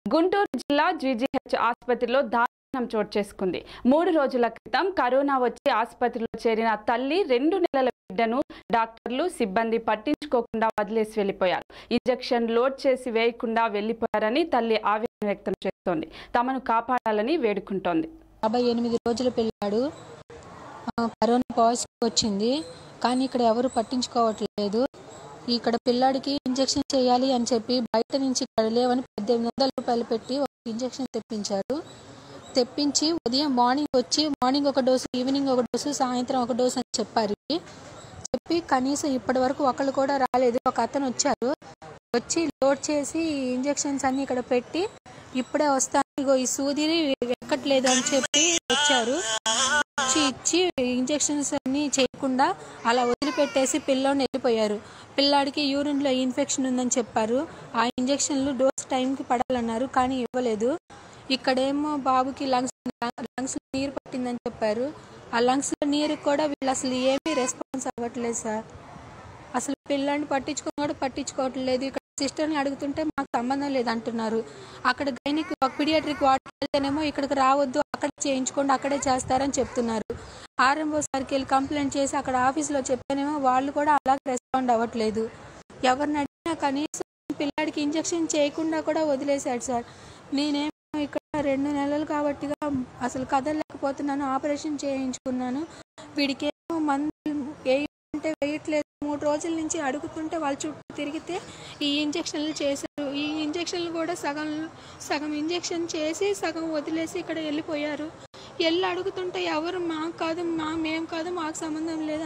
గుంటూరు జిల్లా జీజీహెచ్ ఆసుపత్రిలో దారుణం చోటు చేసుకుంది మూడు రోజుల క్రితం కరోనా వచ్చి ఆసుపత్రిలో చేరిన తల్లి రెండు నెలల బిడ్డను డాక్టర్లు సిబ్బంది పట్టించుకోకుండా వదిలేసి వెళ్లిపోయారు ఇంజెక్షన్ లోడ్ చేసి వేయకుండా వెళ్లిపోయారని తల్లి ఆవేదన వ్యక్తం చేస్తోంది తమను కాపాడాలని వేడుకుంటోంది యాభై ఎనిమిది రోజుల పిల్లాడు ఆ, కరోనా పాజిటివ్ వచ్చింది కానీ ఇక్కడ ఎవరు పట్టించుకోవట్లేదు ఇక్కడ పిల్లాడికి ఇంజెక్షన్ చేయాలి అని చెప్పి బయట నుంచి ఇక్కడ లేవని పద్దెనిమిది వందల రూపాయలు పెట్టి ఒక ఇంజెక్షన్ తెప్పించారు తెప్పించి ఉదయం మార్నింగ్ వచ్చి మార్నింగ్ ఒక డోసు ఈవినింగ్ ఒక డోసు సాయంత్రం ఒక డోసు అని చెప్పారు చెప్పి కనీసం ఇప్పటి వరకు ఒకళ్ళు కూడా రాలేదు ఒక అతను వచ్చారు వచ్చి లోడ్ చేసి ఇంజెక్షన్స్ అన్ని ఇక్కడ పెట్టి ఇప్పుడే వస్తాను ఇగో ఈ సూది ఎక్కట్లేదు అని చెప్పి వచ్చారు ఇచ్చి ఇచ్చి ఇంజెక్షన్స్ అన్ని చేయకుండా అలా వదిలిపెట్టేసి పిల్లోని వెళ్ళిపోయారు పిల్లాడికి యూరిన్లో ఇన్ఫెక్షన్ ఉందని చెప్పారు ఆ ఇంజెక్షన్లు డోస్ టైంకి పడాలన్నారు కానీ ఇవ్వలేదు ఇక్కడేమో బాబుకి లంగ్స్ లంగ్స్ నీరు పట్టిందని చెప్పారు ఆ లంగ్స్లో నీరు కూడా వీళ్ళు అసలు ఏమీ రెస్పాన్స్ అవ్వట్లేదు సార్ అసలు పిల్లాడిని పట్టించుకొని కూడా పట్టించుకోవట్లేదు ఇక్కడ సిస్టర్ని అడుగుతుంటే మాకు సంబంధం లేదు అంటున్నారు అక్కడ గైనిక్ పీడియాట్రిక్ వార్డుకి వెళ్తేనేమో ఇక్కడికి రావద్దు అక్కడ చేయించుకోండి అక్కడే చేస్తారని చెప్తున్నారు ఆర్ఎంఓ సార్కి వెళ్ళి కంప్లైంట్ చేసి అక్కడ ఆఫీస్లో చెప్తేనేమో వాళ్ళు కూడా అలాగే రెస్పాండ్ అవ్వట్లేదు ఎవరిని అడిగినా కనీసం పిల్లాడికి ఇంజెక్షన్ చేయకుండా కూడా వదిలేశాడు సార్ నేనేమో ఇక్కడ రెండు నెలలు కాబట్టిగా అసలు కదలలేకపోతున్నాను ఆపరేషన్ చేయించుకున్నాను వీడికేమో మందులు వేయమంటే వేయట్లేదు మూడు రోజుల నుంచి అడుగుతుంటే వాళ్ళ చుట్టూ తిరిగితే ఈ ఇంజెక్షన్లు చేశారు ఈ ఇంజెక్షన్లు కూడా సగం సగం ఇంజెక్షన్ చేసి సగం వదిలేసి ఇక్కడ వెళ్ళిపోయారు వెళ్ళి అడుగుతుంటే ఎవరు మాకు కాదు మా మేము కాదు మాకు సంబంధం లేదు